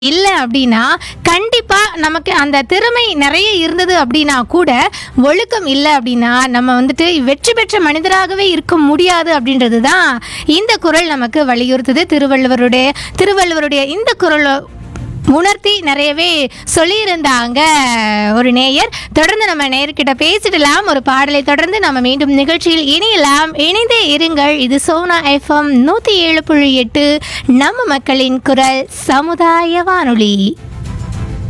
இல்லை அப்படின்னா கண்டிப்பாக நமக்கு அந்த திறமை நிறைய இருந்தது அப்படின்னா கூட ஒழுக்கம் இல்லை அப்படின்னா நம்ம வந்துட்டு வெற்றி பெற்ற மனிதராகவே இருக்க முடியாது அப்படின்றது தான் இந்த குரல் நமக்கு வலியுறுத்துது திருவள்ளுவருடைய திருவள்ளுவருடைய இந்த குரல் உணர்த்தி நிறையவே சொல்லியிருந்தாங்க ஒரு நேயர் தொடர்ந்து நம்ம நேயர்கிட்ட பேசிடலாம் ஒரு பாடலை தொடர்ந்து நம்ம மீண்டும் நிகழ்ச்சியில் இணையலாம் இணைந்தே இருங்கள் இது சோனா எஃப்எம் நூற்றி ஏழு புள்ளி எட்டு நம்ம மக்களின் குரல் சமுதாய வானொலி